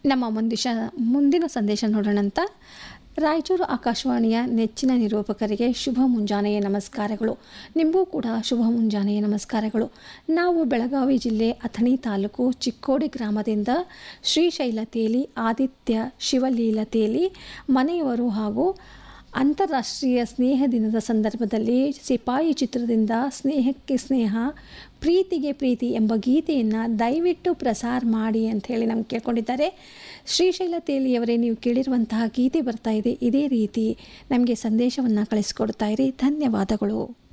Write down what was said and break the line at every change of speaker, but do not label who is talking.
ನಮ್ಮ ಮುಂದಿಶ ಮುಂದಿನ ಸಂದೇಶ ನೋಡೋಣಂತ ರಾಯಚೂರು ಆಕಾಶವಾಣಿಯ ನೆಚ್ಚಿನ ನಿರೂಪಕರಿಗೆ ಶುಭ ಮುಂಜಾನೆಯ ನಮಸ್ಕಾರಗಳು ನಿಮಗೂ ಕೂಡ ಶುಭ ಮುಂಜಾನೆಯ ನಮಸ್ಕಾರಗಳು ನಾವು ಬೆಳಗಾವಿ ಜಿಲ್ಲೆ ಅಥಣಿ ತಾಲೂಕು ಚಿಕ್ಕೋಡಿ ಗ್ರಾಮದಿಂದ ಶ್ರೀಶೈಲ ತೇಲಿ ಆದಿತ್ಯ ಶಿವಲೀಲ ತೇಲಿ ಮನೆಯವರು ಹಾಗೂ ಅಂತಾರಾಷ್ಟ್ರೀಯ ಸ್ನೇಹ ದಿನದ ಸಂದರ್ಭದಲ್ಲಿ ಸಿಪಾಯಿ ಚಿತ್ರದಿಂದ ಸ್ನೇಹಕ್ಕೆ ಸ್ನೇಹ ಪ್ರೀತಿಗೆ ಪ್ರೀತಿ ಎಂಬ ಗೀತೆಯನ್ನು ದಯವಿಟ್ಟು ಪ್ರಸಾರ ಮಾಡಿ ಅಂತ ಹೇಳಿ ನಮ್ಗೆ ಕೇಳ್ಕೊಂಡಿದ್ದಾರೆ ಶ್ರೀಶೈಲ ತೇಲಿಯವರೇ ನೀವು ಕೇಳಿರುವಂತಹ ಗೀತೆ ಬರ್ತಾ ಇದೆ ಇದೇ ರೀತಿ ನಮಗೆ ಸಂದೇಶವನ್ನು ಕಳಿಸ್ಕೊಡ್ತಾ ಇರಿ ಧನ್ಯವಾದಗಳು